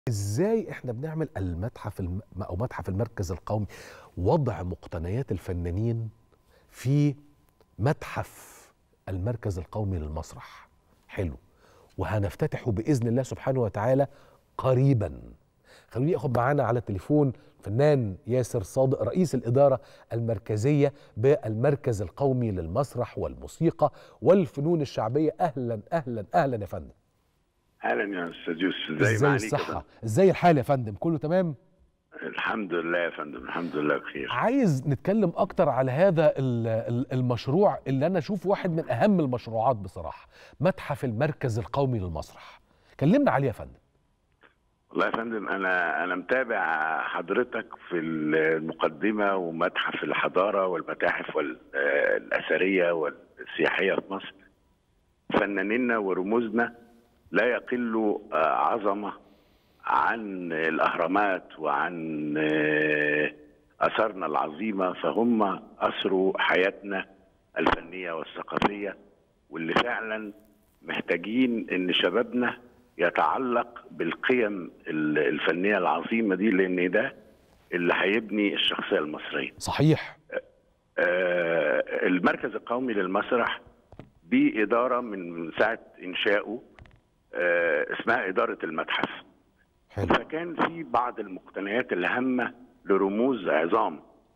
ازاي احنا بنعمل المتحف الم... او متحف المركز القومي وضع مقتنيات الفنانين في متحف المركز القومي للمسرح حلو وهنفتتحه باذن الله سبحانه وتعالى قريبا خلوني اخد معانا على التليفون فنان ياسر صادق رئيس الاداره المركزيه بالمركز القومي للمسرح والموسيقى والفنون الشعبيه اهلا اهلا اهلا يا فندم اهلا يا استاذ يوسف ازاي ازاي معاليك يا الصحه فندم؟ ازاي الحال يا فندم كله تمام الحمد لله يا فندم الحمد لله بخير عايز نتكلم اكتر على هذا ال- ال- المشروع اللي انا اشوف واحد من اهم المشروعات بصراحه متحف المركز القومي للمسرح كلمنا عليه يا فندم والله يا فندم انا انا متابع حضرتك في المقدمه ومتحف الحضاره والمتاحف وال- آه، الاثريه والسياحيه في مصر فنانينا ورموزنا لا يقلوا آه، عظمه عن الاهرامات وعن آه، اثارنا العظيمه فهم اثروا حياتنا الفنيه والثقافيه واللي فعلا محتاجين ان شبابنا يتعلق بالقيم ال- الفنيه العظيمه دي لان ده اللي هيبني الشخصيه المصريه. صحيح آه، المركز القومي للمسرح دي اداره من من ساعه انشائه آه، اسمها اداره المتحف. حلو فكان في بعض المقتنيات الهامة لرموز عظام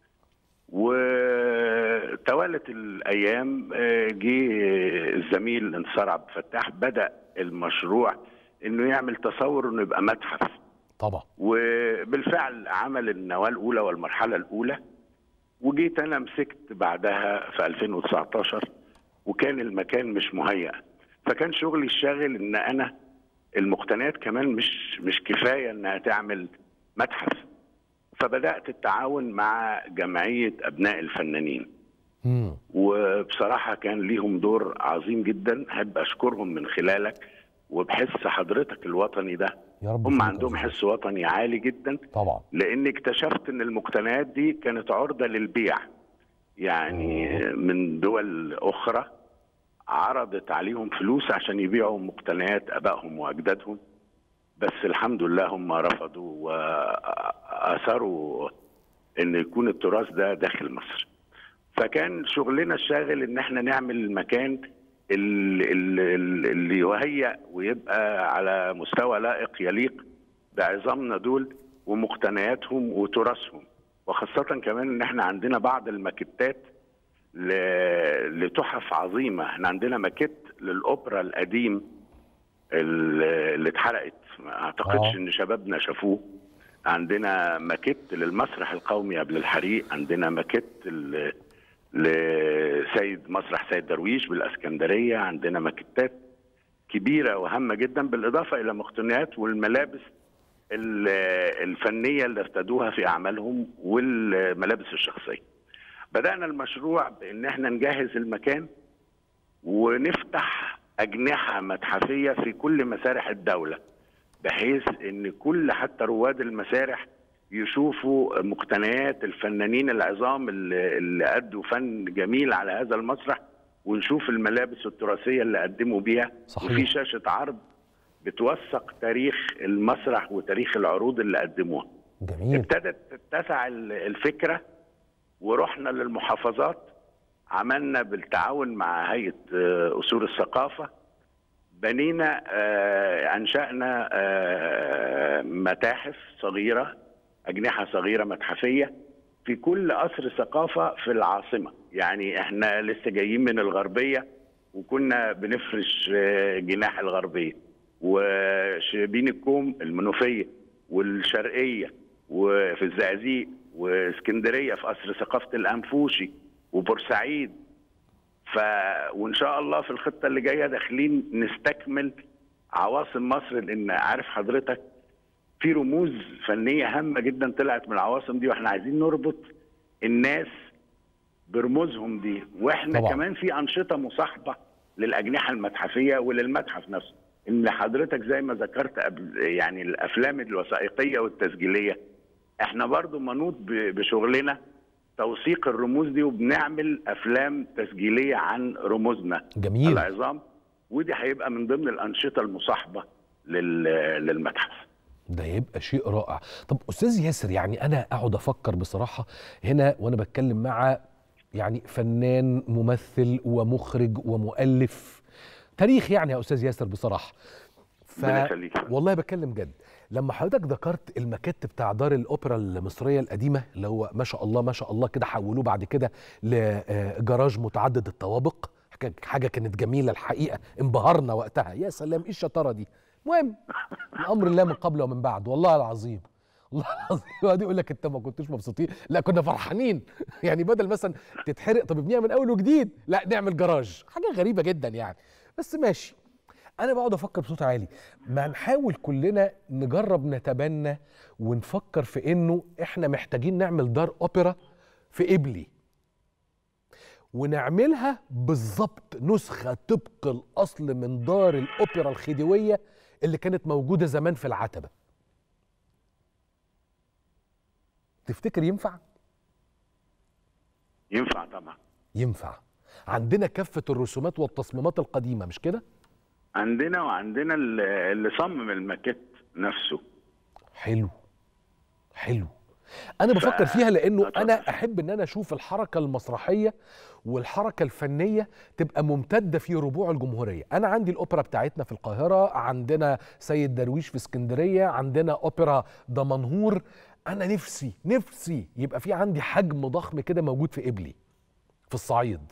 وتوالت الأيام آه، جه الزميل انتصار عبد الفتاح بدأ المشروع إنه يعمل تصور إنه يبقى متحف طبعا وبالفعل عمل النواة الأولى والمرحلة الأولى وجيت أنا مسكت بعدها في 2019 وكان المكان مش مهيأ فكان شغلي الشاغل إن أنا المقتنيات كمان مش مش كفاية إنها تعمل متحف فبدأت التعاون مع جمعية أبناء الفنانين مم. وبصراحة كان ليهم دور عظيم جدا أحب أشكرهم من خلالك وبحس حضرتك الوطني ده يا رب هم يخليك عندهم يا حس وطني عالي جدا طبعا لان اكتشفت ان المقتنيات دي كانت عرضه للبيع يعني من دول اخرى عرضت عليهم فلوس عشان يبيعوا مقتنيات ابائهم واجدادهم بس الحمد لله هم رفضوا واثروا ان يكون التراث ده داخل مصر فكان شغلنا الشاغل ان احنا نعمل المكان ال- ال- ال- اللي يهيأ ويبقى على مستوى لائق يليق بعظامنا دول ومقتنياتهم وتراثهم وخاصة كمان ان احنا عندنا بعض الماكيتات ل- لتحف عظيمة احنا عندنا ماكيت للأوبرا القديم ال- اللي اتحرقت ما اعتقدش آه. ان شبابنا شافوه عندنا ماكيت للمسرح القومي قبل الحريق عندنا ماكيت ال- لسيد مسرح سيد درويش بالاسكندريه عندنا ماكيتات كبيره وهامه جدا بالاضافه الى مقتنيات والملابس ال- الفنيه اللي ارتدوها في اعمالهم والملابس الشخصيه. بدانا المشروع بان احنا نجهز المكان ونفتح اجنحه متحفيه في كل مسارح الدوله بحيث ان كل حتى رواد المسارح يشوفوا مقتنيات الفنانين العظام اللي اللي ادوا فن جميل على هذا المسرح ونشوف الملابس التراثيه اللي قدموا بيها صحيح. وفي شاشه عرض بتوثق تاريخ المسرح وتاريخ العروض اللي قدموها جميل ابتدت تتسع ال- الفكره ورحنا للمحافظات عملنا بالتعاون مع هيئه آه، اصول الثقافه بنينا آه، انشانا آه، متاحف صغيره اجنحه صغيره متحفيه في كل قصر ثقافه في العاصمه يعني احنا لسه جايين من الغربيه وكنا بنفرش آه، جناح الغربيه وشبين الكوم المنوفيه والشرقيه وفي الزقازيق واسكندريه في قصر ثقافه الانفوشي وبورسعيد ف وان شاء الله في الخطه اللي جايه داخلين نستكمل عواصم مصر لان عارف حضرتك في رموز فنيه هامه جدا طلعت من العواصم دي واحنا عايزين نربط الناس برموزهم دي واحنا طبعا. طبعا. كمان في انشطه مصاحبه للاجنحه المتحفيه وللمتحف نفسه ان حضرتك زي ما ذكرت قبل يعني الافلام الوثائقيه والتسجيليه احنا برضو منوط ب- بشغلنا توثيق الرموز دي وبنعمل افلام تسجيليه عن رموزنا جميل العظام ودي هيبقى من ضمن الانشطه المصاحبه لل- للمتحف ده يبقى شيء رائع طب استاذ ياسر يعني انا اقعد افكر بصراحه هنا وانا بتكلم مع يعني فنان ممثل ومخرج ومؤلف تاريخ يعني يا استاذ ياسر بصراحه ف... ربنا يخليك. والله بتكلم جد لما حضرتك ذكرت المكت بتاع دار الاوبرا المصريه القديمه اللي هو ما شاء الله ما شاء الله كده حولوه بعد كده لجراج متعدد الطوابق حاجة- حاجه كانت جميله الحقيقه انبهرنا وقتها يا سلام ايه الشطاره دي المهم الامر الله من قبل ومن بعد والله العظيم والله العظيم وقعد يقول لك انت ما كنتوش مبسوطين لا كنا فرحانين يعني بدل مثلا تتحرق طب ابنيها من اول وجديد لا نعمل جراج حاجه غريبه جدا يعني بس ماشي انا بقعد افكر بصوت عالي ما نحاول كلنا نجرب نتبنى ونفكر في انه احنا محتاجين نعمل دار اوبرا في قبلي ونعملها بالظبط نسخة طبق الأصل من دار الأوبرا الخديوية اللي كانت موجودة زمان في العتبة تفتكر ينفع؟ ينفع طبعا ينفع عندنا كافة الرسومات والتصميمات القديمة مش كده؟ عندنا وعندنا اللي اللي صمم الماكيت نفسه حلو حلو انا بفكر فيها لانه اتفضل. انا احب ان انا اشوف الحركه المسرحيه والحركه الفنيه تبقى ممتده في ربوع الجمهوريه انا عندي الاوبرا بتاعتنا في القاهره عندنا سيد درويش في اسكندريه عندنا اوبرا دمنهور انا نفسي نفسي يبقى في عندي حجم ضخم كده موجود في قبلي في الصعيد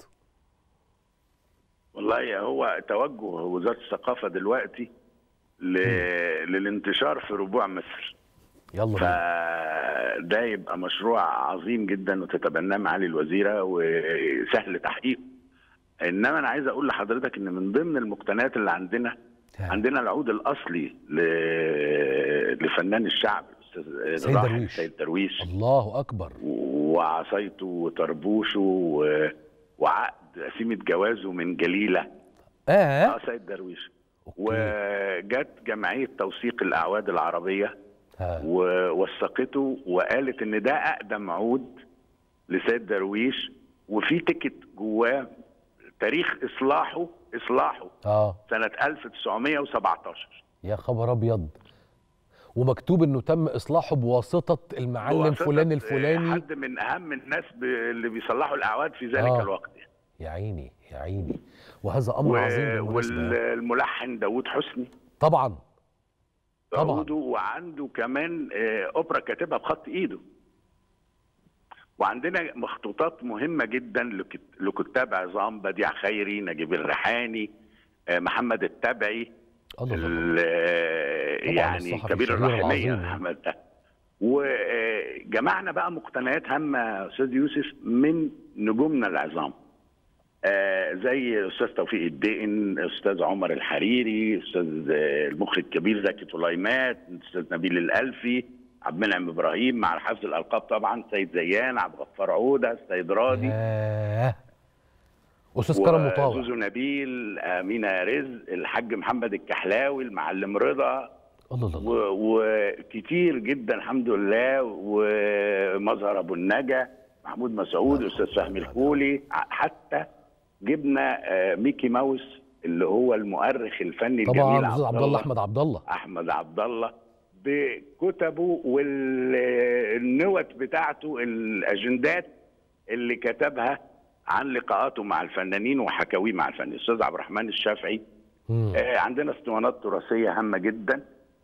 والله هو توجه وزاره الثقافه دلوقتي ل... للانتشار في ربوع مصر يلا بينا فده يبقى مشروع عظيم جدا وتتبناه معالي الوزيره وسهل تحقيقه انما انا عايز اقول لحضرتك ان من ضمن المقتنيات اللي عندنا ها. عندنا العود الاصلي ل... لفنان الشعب الاستاذ سيد الراحل درويش. سيد درويش الله اكبر وعصايته وطربوشه و... وعقد قسيمه جوازه من جليله اه اه سيد درويش أوكي. وجت جمعيه توثيق الاعواد العربيه ها. ووثقته وقالت ان ده اقدم عود لسيد درويش وفي تيكت جواه تاريخ اصلاحه اصلاحه اه سنه 1917 يا خبر ابيض ومكتوب انه تم اصلاحه بواسطه المعلم بواسطة، فلان آه، الفلاني حد من اهم الناس ب- اللي بيصلحوا الاعواد في ذلك آه. الوقت يا عيني يا عيني وهذا امر عظيم بالمناسبه يعني. والملحن داوود حسني طبعا طبعاً. عوده وعنده كمان آه، اوبرا كاتبها بخط ايده وعندنا مخطوطات مهمه جدا لكت- لكتاب عظام بديع خيري نجيب الريحاني آه، محمد التبعي الله الله الله. ال- آه، طبعاً يعني الصحفي كبير الشهير الرحميه العظيم. محمد ده وجمعنا بقى مقتنيات هامه يا استاذ يوسف من نجومنا العظام آه، زي الاستاذ توفيق الدقن استاذ عمر الحريري استاذ آه، المخرج الكبير زكي طليمات استاذ نبيل الالفي عبد المنعم ابراهيم مع حفظ الالقاب طبعا سيد زيان عبد الغفار عوده السيد راضي ياه استاذ كرم مطاوع وزوزو نبيل امينه رزق الحاج محمد الكحلاوي المعلم رضا الله الله الله. و- وكتير جدا الحمد لله ومظهر ابو النجا محمود مسعود لا استاذ حول فهمي ولا الخولي ع- حتى جبنا آه، ميكي ماوس اللي هو المؤرخ الفني طبعا الجميل الاستاذ عبد الله احمد عبد الله احمد عبد الله بكتبه والنوت بتاعته الاجندات اللي كتبها عن لقاءاته مع الفنانين وحكاويه مع الفنانين الاستاذ عبد الرحمن الشافعي مم. آه، عندنا اسطوانات تراثيه هامه جدا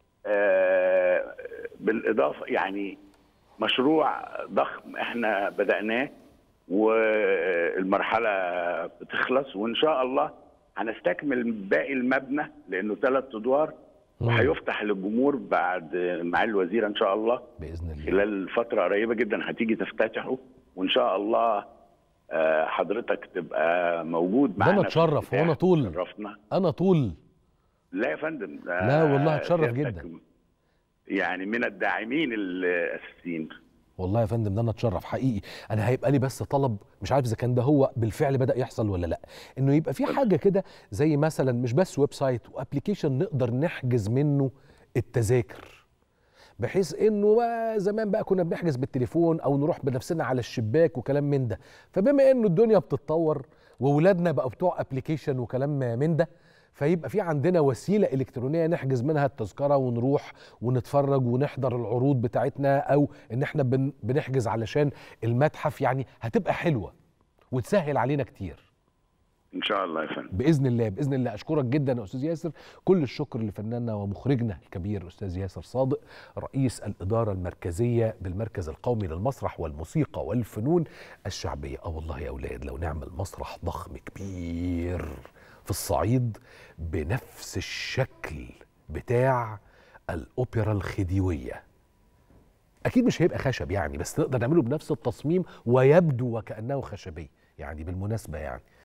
آه، بالاضافه يعني مشروع ضخم احنا بداناه والمرحله بتخلص وان شاء الله هنستكمل باقي المبنى لانه ثلاث ادوار مم. وهيفتح للجمهور بعد معالي الوزير ان شاء الله باذن الله خلال فتره قريبه جدا هتيجي تفتتحه وان شاء الله آه، حضرتك تبقى موجود ده معانا أنا في اتشرف الافتتاح. وأنا طول. شرفنا انا طول لا يا فندم ده لا والله اتشرف سيادتك جدا. يعني من الداعمين الاساسيين والله يا فندم ده انا اتشرف حقيقي انا هيبقى لي بس طلب مش عارف اذا كان ده هو بالفعل بدا يحصل ولا لا انه يبقى في حاجه كده زي مثلا مش بس ويب سايت وابلكيشن نقدر نحجز منه التذاكر بحيث انه بقى زمان بقى كنا بنحجز بالتليفون او نروح بنفسنا على الشباك وكلام من ده فبما انه الدنيا بتتطور واولادنا بقوا بتوع ابلكيشن وكلام من ده فيبقى في عندنا وسيله الكترونيه نحجز منها التذكره ونروح ونتفرج ونحضر العروض بتاعتنا او ان احنا بن بنحجز علشان المتحف يعني هتبقى حلوه وتسهل علينا كتير ان شاء الله يا فندم باذن الله باذن الله اشكرك جدا يا استاذ ياسر كل الشكر لفناننا ومخرجنا الكبير استاذ ياسر صادق رئيس الاداره المركزيه بالمركز القومي للمسرح والموسيقى والفنون الشعبيه اه والله يا اولاد لو نعمل مسرح ضخم كبير في الصعيد بنفس الشكل بتاع الاوبرا الخديويه اكيد مش هيبقى خشب يعني بس نقدر نعمله بنفس التصميم ويبدو وكانه خشبي يعني بالمناسبه يعني